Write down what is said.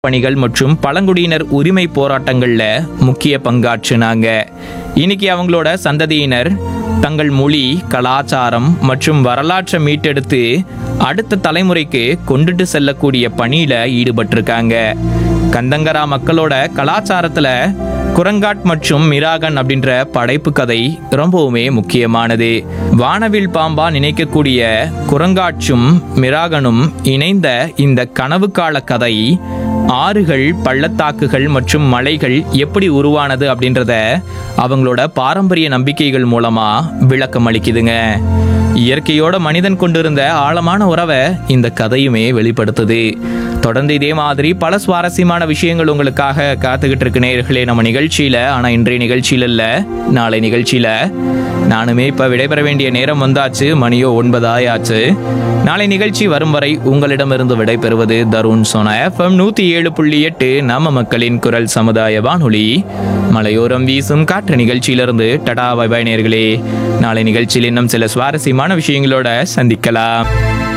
பணிகள் மற்றும் பழங்குடியினர் உரிமை போராட்டங்கள்ல முக்கிய பங்காற்றினாங்க இன்னைக்கு அவங்களோட சந்ததியினர் தங்கள் மொழி கலாச்சாரம் மற்றும் வரலாற்றை மீட்டெடுத்து அடுத்த தலைமுறைக்கு கொண்டுட்டு செல்லக்கூடிய பணியில ஈடுபட்டிருக்காங்க கந்தங்கரா மக்களோட கலாச்சாரத்துல குரங்காட் மற்றும் மிராகன் அப்படின்ற படைப்பு கதை ரொம்பவுமே முக்கியமானது வானவில் பாம்பா நினைக்கக்கூடிய குரங்காட்சும் மிராகனும் இணைந்த இந்த கனவு கால கதை ஆறுகள் பள்ளத்தாக்குகள் மற்றும் மலைகள் எப்படி உருவானது அப்படின்றத அவங்களோட பாரம்பரிய நம்பிக்கைகள் மூலமா விளக்கம் அளிக்குதுங்க இயற்கையோட மனிதன் கொண்டிருந்த ஆழமான உறவை இந்த கதையுமே வெளிப்படுத்துது தொடர்ந்து இதே மாதிரி பல சுவாரஸ்யமான விஷயங்கள் உங்களுக்காக காத்துக்கிட்டு இருக்கு நேயர்களே நம்ம நிகழ்ச்சியில ஆனா இன்றைய நிகழ்ச்சியில இல்ல நாளை நிகழ்ச்சியில நானுமே இப்ப விடைபெற வேண்டிய நேரம் வந்தாச்சு மணியோ ஒன்பது ஆயாச்சு நாளை நிகழ்ச்சி வரும் வரை உங்களிடமிருந்து விடைபெறுவது தருண் சோனா எஃப்எம் நூத்தி ஏழு புள்ளி எட்டு நம்ம மக்களின் குரல் சமுதாய வானொலி மலையோரம் வீசும் காற்று நிகழ்ச்சியிலிருந்து டடா பை பை நேயர்களே நாளை நிகழ்ச்சியில் இன்னும் சில சுவாரஸ்யமான விஷயங்களோட சந்திக்கலாம்